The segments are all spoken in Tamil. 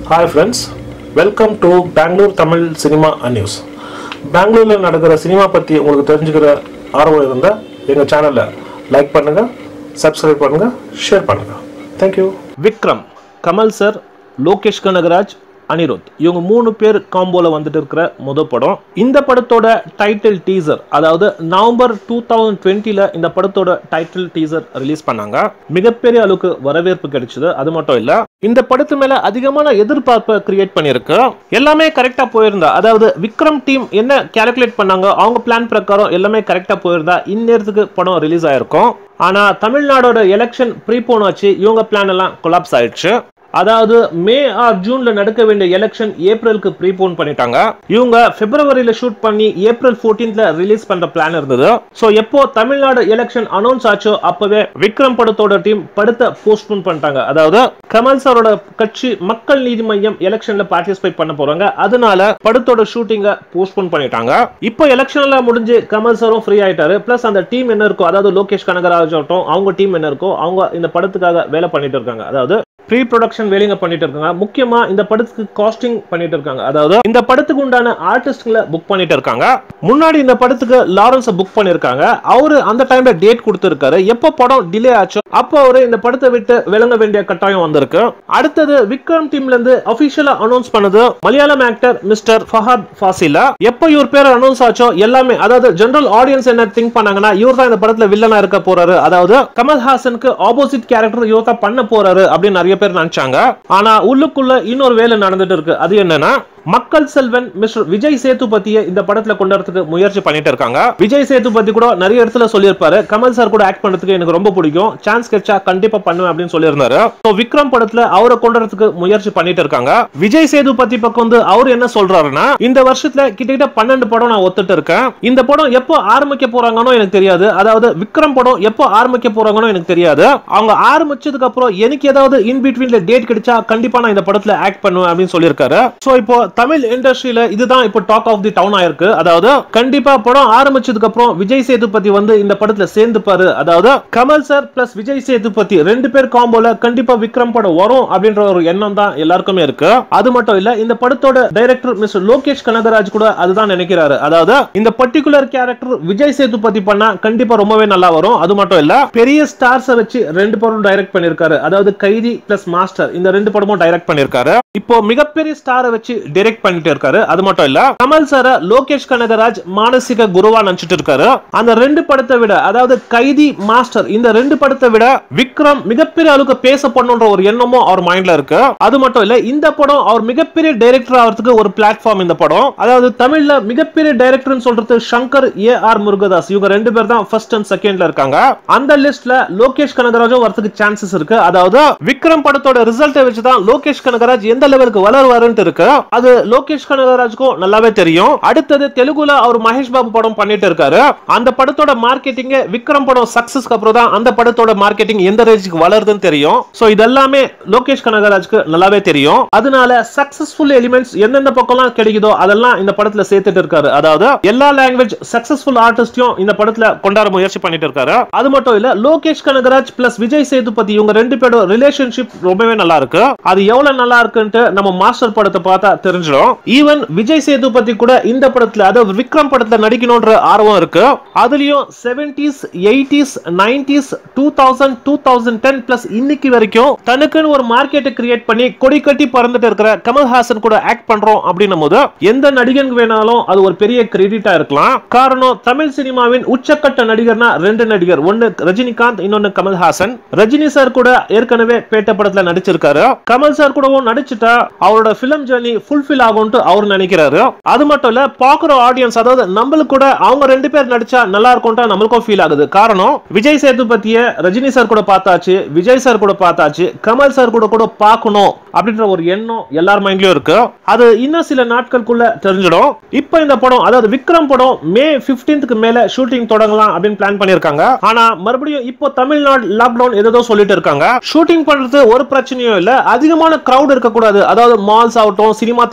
hi friends welcome to Bangalore Tamil cinema news பெங்களூரில் நடக்கிற சினிமா பற்றி உங்களுக்கு தெரிஞ்சுக்கிற ஆர்வம் இருந்தால் எங்கள் சேனலை லைக் பண்ணுங்கள் சப்ஸ்கிரைப் பண்ணுங்கள் ஷேர் பண்ணுங்கள் தேங்க்யூ விக்ரம் கமல் சார் லோகேஷ் கனகராஜ் அனிருத் இவங்க மூணு பேர் காம்போல வந்துட்டு இருக்கிற முத படம் இந்த படத்தோட டைட்டில் டீசர் அதாவது நவம்பர் டூ தௌசண்ட் டுவெண்ட்டில இந்த படத்தோட டைட்டில் டீசர் ரிலீஸ் பண்ணாங்க மிகப்பெரிய அளவுக்கு வரவேற்பு கிடைச்சது அது மட்டும் இல்ல இந்த படத்து மேல அதிகமான எதிர்பார்ப்பை கிரியேட் பண்ணிருக்கு எல்லாமே கரெக்டா போயிருந்தா அதாவது விக்ரம் டீம் என்ன கால்குலேட் பண்ணாங்க அவங்க பிளான் பிரகாரம் எல்லாமே கரெக்டா போயிருந்தா இந்நேரத்துக்கு படம் ரிலீஸ் ஆயிருக்கும் ஆனா தமிழ்நாடோட எலெக்ஷன் ப்ரீபோன் ஆச்சு இவங்க பிளான் எல்லாம் கொலாப்ஸ் ஆயிடுச்சு அதாவது மே ஆர் ஜூன்ல நடக்க வேண்டிய எலெக்ஷன் ஏப்ரலுக்கு ப்ரீபோன் பண்ணிட்டாங்க இவங்க பிப்ரவரியில ஷூட் பண்ணி ஏப்ரல் 14th ரிலீஸ் பண்ற பிளான் இருந்தது சோ எப்போ தமிழ்நாடு எலெக்ஷன் அனௌன்ஸ் ஆச்சோ அப்பவே விக்ரம் படத்தோட டீம் படத்தை போஸ்ட்போன் பண்ணிட்டாங்க அதாவது கமல் சாரோட கட்சி மக்கள் நீதி மையம் எலெக்ஷன்ல பார்ட்டிசிபேட் பண்ண போறாங்க அதனால படத்தோட ஷூட்டிங்க போஸ்ட்போன் பண்ணிட்டாங்க இப்போ எலெக்ஷன்ல முடிஞ்சு கமல் சாரும் ஃப்ரீ ஆயிட்டாரு பிளஸ் அந்த டீம் என்ன இருக்கோ அதாவது லோகேஷ் கனகராஜ் ஆகட்டும் அவங்க டீம் என்ன இருக்கோ அவங்க இந்த படத்துக்காக வேலை பண்ணிட்டு இருக்காங்க அதாவது ப்ரீ ப்ரொடக்ஷன் வேலைங்க பண்ணிட்டு இருக்காங்க முக்கியமா இந்த படத்துக்கு காஸ்டிங் பண்ணிட்டு இருக்காங்க அதாவது இந்த படத்துக்கு உண்டான ஆர்டிஸ்ட்களை புக் பண்ணிட்டு இருக்காங்க முன்னாடி இந்த படத்துக்கு லாரன்ஸை புக் பண்ணிருக்காங்க அவரு அந்த டைம்ல டேட் கொடுத்திருக்காரு எப்போ படம் டிலே ஆச்சோ அப்போ அவரு இந்த படத்தை விட்டு விளங்க வேண்டிய கட்டாயம் வந்திருக்கு அடுத்தது விக்ரம் டீம்ல இருந்து அபிஷியலா அனௌன்ஸ் பண்ணது மலையாளம் ஆக்டர் மிஸ்டர் ஃபஹத் ஃபாசிலா எப்போ இவர் பேர் அனௌன்ஸ் ஆச்சோ எல்லாமே அதாவது ஜெனரல் ஆடியன்ஸ் என்ன திங்க் பண்ணாங்கன்னா இவர் தான் இந்த படத்துல வில்லனா இருக்க போறாரு அதாவது கமல்ஹாசனுக்கு ஆப்போசிட் கேரக்டர் இவர் தான் பண்ண போறாரு அப்படின்னு நிறைய பேர் நினைச்சாங்க ஆனா உள்ளுக்குள்ள இன்னொரு வேலை நடந்துட்டு இருக்கு அது என்னன்னா மக்கள் செல்வன் மிஸ்டர் விஜய் சேதுபதியை இந்த படத்துல கொண்டு வரதுக்கு முயற்சி பண்ணிட்டு இருக்காங்க விஜய் சேதுபதி கூட நிறைய இடத்துல சொல்லியிருப்பாரு கமல் சார் கூட ஆக்ட் பண்றதுக்கு எனக்கு ரொம்ப பிடிக்கும் சான்ஸ் கிடைச்சா கண்டிப்பா பண்ணுவேன் அப்படின்னு சொல்லியிருந்தாரு So, விக்ரம் படத்துல அவரை கொண்டு வரதுக்கு முயற்சி பண்ணிட்டு இருக்காங்க விஜய் சேதுபதி பக்கம் வந்து அவர் என்ன சொல்றாருன்னா இந்த வருஷத்துல கிட்டத்தட்ட பன்னெண்டு படம் நான் ஒத்துட்டு இருக்கேன் இந்த படம் எப்போ ஆரம்பிக்க போறாங்கன்னு எனக்கு தெரியாது அதாவது விக்ரம் படம் எப்போ ஆரம்பிக்க போறாங்கன்னு எனக்கு தெரியாது அவங்க ஆரம்பிச்சதுக்கு அப்புறம் எனக்கு ஏதாவது இன் பிட்வீன்ல டேட் கிடைச்சா கண்டிப்பா நான் இந்த படத்துல ஆக்ட் பண்ணுவேன் அப்படின்னு சொல்லியிருக்காரு சோ இப்போ தமிழ் இண்டஸ்ட்ரியில இதுதான் இப்போ டாக் ஆஃப் தி டவுன் ஆயிருக்கு அதாவது கண்டிப்பா படம் ஆரம்பிச்சதுக்கு அப்புறம் விஜய் சேதுபதி வந்து இந்த படத்துல சேர்ந்துப்பாரு அதாவது கமல் சார் பிளஸ் விஜய் சேதுபதி ரெண்டு பேர் காம்போல கண்டிப்பா விக்ரம் படம் வரும் அப்படின்ற ஒரு எண்ணம் தான் எல்லாருக்குமே இருக்கு அது மட்டும் இல்ல இந்த படத்தோட டைரக்டர் மிஸ்டர் லோகேஷ் கனகராஜ் கூட அதுதான் நினைக்கிறாரு அதாவது இந்த பர்டிகுலர் கேரக்டர் விஜய் சேதுபதி பண்ணா கண்டிப்பா ரொம்பவே நல்லா வரும் அது மட்டும் இல்ல பெரிய ஸ்டார்ஸ் வச்சு ரெண்டு படம் டைரக்ட் பண்ணிருக்காரு அதாவது கைதி பிளஸ் மாஸ்டர் இந்த ரெண்டு படமும் டைரக்ட் பண்ணிருக்காரு இப்போ மிகப்பெரிய ஸ்டாரை வச்சு டைரக்ட் பண்ணிட்டு இருக்காரு அது மட்டும் இல்ல கமல் சார லோகேஷ் கனகராஜ் மானசீக குருவா நினைச்சிட்டு இருக்காரு அந்த ரெண்டு படத்தை விட அதாவது கைதி மாஸ்டர் இந்த ரெண்டு படத்தை விட விக்ரம் மிகப்பெரிய அளவுக்கு பேசப்படணுன்ற ஒரு எண்ணமும் அவர் மைண்ட்ல இருக்கு அது மட்டும் இல்ல இந்த படம் அவர் மிகப்பெரிய டைரக்டர் ஆகிறதுக்கு ஒரு பிளாட்ஃபார்ம் இந்த படம் அதாவது தமிழ்ல மிகப்பெரிய டைரக்டர்னு சொல்றது சங்கர் ஏ ஆர் முருகதாஸ் இவங்க ரெண்டு பேர் தான் ஃபர்ஸ்ட் அண்ட் செகண்ட்ல இருக்காங்க அந்த லிஸ்ட்ல லோகேஷ் கனகராஜும் வரதுக்கு சான்சஸ் இருக்கு அதாவது விக்ரம் படத்தோட ரிசல்ட்டை வச்சு தான் லோகேஷ் கனகராஜ் எந்த லெவலுக்கு வளருவாருன்னு இருக்கு அது லோகேஷ் கனகராஜுக்கும் நல்லாவே தெரியும் அடுத்தது தெலுங்குல அவர் மகேஷ் பாபு படம் பண்ணிட்டு இருக்காரு அந்த படத்தோட மார்க்கெட்டிங் விக்ரம் படம் சக்சஸ்க்கு அப்புறம் தான் அந்த படத்தோட மார்க்கெட்டிங் எந்த ரேஞ்சுக்கு வளருதுன்னு தெரியும் சோ இதெல்லாமே லோகேஷ் கனகராஜ்க்கு நல்லாவே தெரியும் அதனால சக்சஸ்ஃபுல் எலிமெண்ட்ஸ் எந்தெந்த பக்கம்லாம் கிடைக்குதோ அதெல்லாம் இந்த படத்துல சேர்த்துட்டு இருக்காரு அதாவது எல்லா லாங்குவேஜ் சக்சஸ்ஃபுல் ஆர்டிஸ்டையும் இந்த படத்துல கொண்டாட முயற்சி பண்ணிட்டு இருக்காரு அது மட்டும் இல்ல லோகேஷ் கனகராஜ் பிளஸ் விஜய் சேதுபதி இவங்க ரெண்டு பேரோட ரிலேஷன்ஷிப் ரொம்பவே நல்லா இருக்கு அது எவ்வளவு நல்லா இருக்குன்ட்டு நம்ம மாஸ்டர் படத்தை பார்த்தா தெரிஞ்சிடும் ஈவன் விஜய் சேதுபதி கூட இந்த படத்துல அதாவது விக்ரம் படத்துல நடிக்கணும்ன்ற ஆர்வம் இருக்கு அதுலயும் seventies eighties nineties two thousand two thousand ten plus இன்னைக்கு வரைக்கும் தனக்குன்னு ஒரு மார்க்கெட்டை கிரியேட் பண்ணி கொடி கட்டி பறந்துட்டு இருக்கிற கமல்ஹாசன் கூட ஆக்ட் பண்றோம் அப்படின்னும் போது எந்த நடிகன் வேணாலும் அது ஒரு பெரிய கிரெடிட்டா இருக்கலாம் காரணம் தமிழ் சினிமாவின் உச்சக்கட்ட நடிகர்னா ரெண்டு நடிகர் ஒன்னு ரஜினிகாந்த் இன்னொன்னு கமல்ஹாசன் ரஜினி சார் கூட ஏற்கனவே பேட்ட படத்துல நடிச்சிருக்காரு கமல் சார் கூடவும் நடிச்சுட்டா அவரோட பிலிம் ஜேர்னி ஃபுல்ஃபில் ஆகும்ட்டு அவர் நினைக்கிறாரு அது மட்டும் இல்ல பாக்குற ஆடியன்ஸ் அதாவது நம்மளுக்கு கூட அவங்க ரெண்டு பேர் நடிச்சா நல்லா இருக்கும்ட்டு நம்மளுக்கும் ஃபீல் ஆகுது காரணம் விஜய் சேதுபதிய ரஜினி சார் கூட பார்த்தாச்சு விஜய் சார் கூட பார்த்தாச்சு கமல் சார் கூட கூட பார்க்கணும் அப்படின்ற ஒரு எண்ணம் எல்லார் மைண்ட்லயும் இருக்கு அது இன்னும் சில நாட்களுக்குள்ள தெரிஞ்சிடும் இப்போ இந்த படம் அதாவது விக்ரம் படம் மே 15க்கு மேல ஷூட்டிங் தொடங்கலாம் அப்படின்னு பிளான் பண்ணிருக்காங்க ஆனா மறுபடியும் இப்போ தமிழ்நாடு லாக்டவுன் ஏதோ சொல்லிட்டு இருக்காங்க ஷூட்டிங் பண்றது ஒரு பிரச்சனையும் இல்ல அதிகமான கிரவுட் இருக்க கூடாது அதாவது மால்ஸ் ஆகட்டும் சினிமா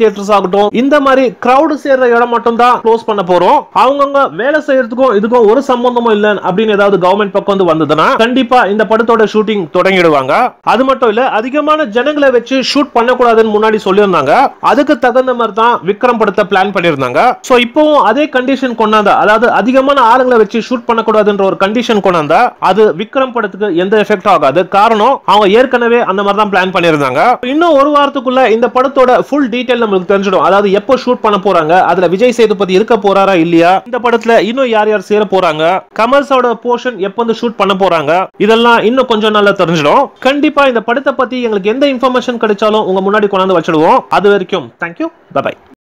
தியேட்டர்ஸ் ஆகட்டும் இந்த மாதிரி கிரவுட் சேர்ற இடம் மட்டும் தான் க்ளோஸ் பண்ண போறோம் அவங்கவுங்க வேலை செய்யறதுக்கும் இதுக்கும் ஒரு சம்பந்தமும் இல்ல அப்படின்னு ஏதாவது கவர்மெண்ட் பக்கம் வந்து வந்ததுன்னா கண்டிப்பா இந்த படத்தோட ஷூட்டிங் தொடங்கிடுவாங்க அது மட்டும் இல்ல அதிகமான ஜனங்களை வச்சு ஷூட் பண்ணக்கூடாதுன்னு முன்னாடி சொல்லியிருந்தாங்க அதுக்கு தகுந்த மாதிரி தான் விக்ரம் படத்தை பிளான் பண்ணியிருந்தாங்க சோ இப்போவும் அதே கண்டிஷன் கொண்டாந்தா அதாவது அதிகமான ஆளுங்களை வச்சு ஷூட் பண்ணக்கூடாதுன்ற ஒரு கண்டிஷன் கொண்டாந்தா அது விக்ரம் படத்துக்கு எந்த எஃபெக்ட் ஆகாது காரணம் அவங்க ஏற்கனவே அந்த மாதிரி தான் பிளான் பண்ணியிருந்தாங்க இன்னும் ஒரு வாரத்துக்குள்ள இந்த படத்தோட ஃபுல் டீடைல் நம்மளுக்கு தெரிஞ்சிடும் அதாவது எப்போ ஷூட் பண்ண போறாங்க அதுல விஜய் சேதுபதி இருக்க போறாரா இல்லையா இந்த படத்துல இன்னும் யார் யார் சேர போறாங்க கமல்ஸோட போர்ஷன் எப்போ வந்து ஷூட் பண்ண போறாங்க இதெல்லாம் இன்னும் கொஞ்சம் நல்லா தெரிஞ்சிடும் கண்டிப்பா இந்த படத்தை பத்தி எங்களுக்கு எந்த இன்ஃபர்மேஷன் கிடைச்சாலும் உங்க முன்னாடி கொண்டாந்து வச்சிடுவோம் அது வரைக்கும் தேங்க்யூ பை